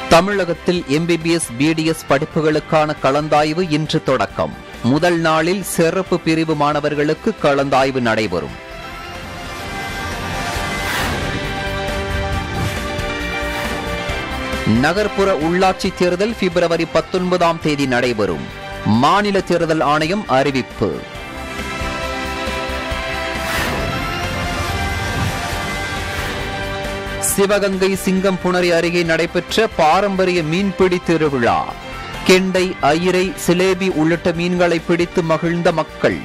தமிழகத்தில் MBBS BDS படிப்புகளுக்கான கலந்தாய்வு இன்று தொடக்கம் முதல் நாளில் சிறப்பு பிரிவு மாணவர்களுக்கு கலந்தாய்வு நடைபெறும் நகர்ப்புற உள்ளாட்சி தேர்தல் பிப்ரவரி பத்தொன்பதாம் தேதி நடைபெறும் மாநில தேர்தல் ஆணையம் அறிவிப்பு சிவகங்கை சிங்கம்புணரி அருகே நடைபெற்ற பாரம்பரிய மீன்பிடி திருவிழா கெண்டை அயிரை சிலேபி உள்ளிட்ட மீன்களை பிடித்து மகிழ்ந்த மக்கள்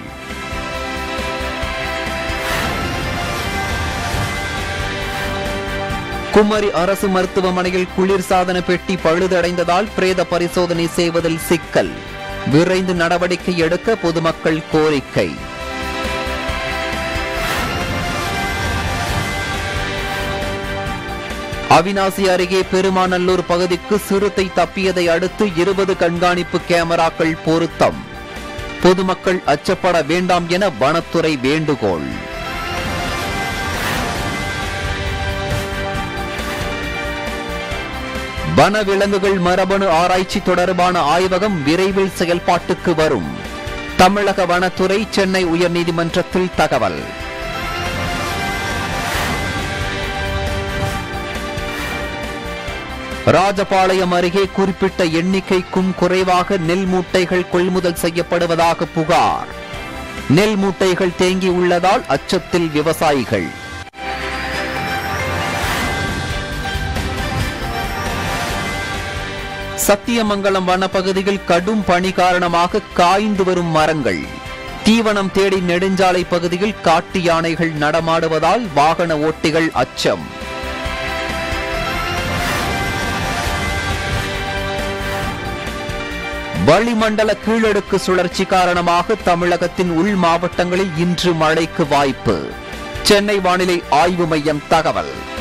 குமரி அரசு மருத்துவமனையில் குளிர்சாதன பெட்டி பழுதடைந்ததால் பிரேத பரிசோதனை செய்வதில் சிக்கல் விரைந்து நடவடிக்கை எடுக்க பொதுமக்கள் கோரிக்கை அவினாசி அருகே பெருமாநல்லூர் பகுதிக்கு சிறுத்தை தப்பியதை அடுத்து இருபது கண்காணிப்பு கேமராக்கள் பொருத்தம் பொதுமக்கள் அச்சப்பட வேண்டாம் என வனத்துறை வேண்டுகோள் வனவிலங்குகள் மரபணு ஆராய்ச்சி தொடர்பான ஆய்வகம் விரைவில் செயல்பாட்டுக்கு வரும் தமிழக வனத்துறை சென்னை உயர்நீதிமன்றத்தில் தகவல் ராஜபாளையம் அருகே குறிப்பிட்ட எண்ணிக்கைக்கும் குறைவாக நெல் மூட்டைகள் கொள்முதல் செய்யப்படுவதாக புகார் நெல் மூட்டைகள் தேங்கியுள்ளதால் அச்சத்தில் விவசாயிகள் சத்தியமங்கலம் வனப்பகுதியில் கடும் பனி காரணமாக காய்ந்து வரும் மரங்கள் தீவனம் தேடி நெடுஞ்சாலை பகுதியில் காட்டு யானைகள் நடமாடுவதால் வாகன ஓட்டிகள் அச்சம் வளிமண்டல கீழடுக்கு சுழற்சி காரணமாக தமிழகத்தின் உள் மாவட்டங்களில் இன்று மழைக்கு வாய்ப்பு சென்னை வானிலை ஆய்வு மையம் தகவல்